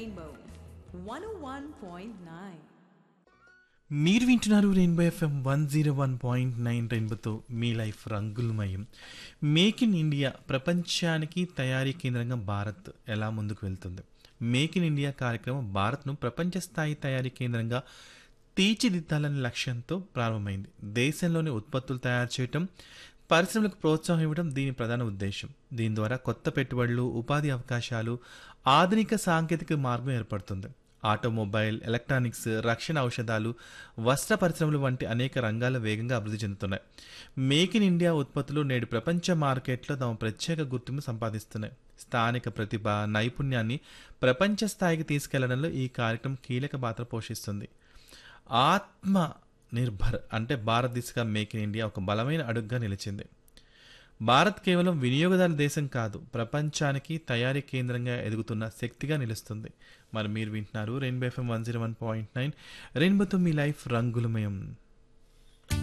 Rainbow 101.9. మీరు వింటున్నారు rainbow FM one zero one point nine రెయిన్బోతో మీ లైఫ్ రంగులమయం మేక్ ఇన్ ఇండియా ప్రపంచానికి తయారీ కేంద్రంగా భారత్ ఎలా ముందుకు వెళ్తుంది మేక్ ఇన్ ఇండియా కార్యక్రమం భారత్ను ప్రపంచ స్థాయి తయారీ కేంద్రంగా తీర్చిదిద్దాలనే లక్ష్యంతో ప్రారంభమైంది దేశంలోని ఉత్పత్తులు తయారు చేయటం పరిశ్రమలకు ప్రోత్సాహం ఇవ్వడం దీని ప్రధాన ఉద్దేశం దీని ద్వారా కొత్త పెట్టుబడులు ఉపాధి అవకాశాలు ఆధునిక సాంకేతిక మార్గం ఏర్పడుతుంది ఆటోమొబైల్ ఎలక్ట్రానిక్స్ రక్షణ ఔషధాలు వస్త్ర పరిశ్రమలు వంటి అనేక రంగాలు వేగంగా అభివృద్ధి చెందుతున్నాయి మేక్ ఇన్ ఇండియా ఉత్పత్తులు నేడు ప్రపంచ మార్కెట్లో తమ ప్రత్యేక గుర్తింపు సంపాదిస్తున్నాయి స్థానిక ప్రతిభ నైపుణ్యాన్ని ప్రపంచ స్థాయికి తీసుకెళ్లడంలో ఈ కార్యక్రమం కీలక పాత్ర పోషిస్తుంది ఆత్మ నిర్భర్ అంటే భారతదేశంగా మేక్ ఇన్ ఇండియా ఒక బలమైన అడుగుగా నిలిచింది భారత్ కేవలం వినియోగదారుల దేశం కాదు ప్రపంచానికి తయారీ కేంద్రంగా ఎదుగుతున్న శక్తిగా నిలుస్తుంది మరి మీరు వింటున్నారు rainbow FM one zero one point nine రెయిన్బోతో మీ లైఫ్ రంగులమయం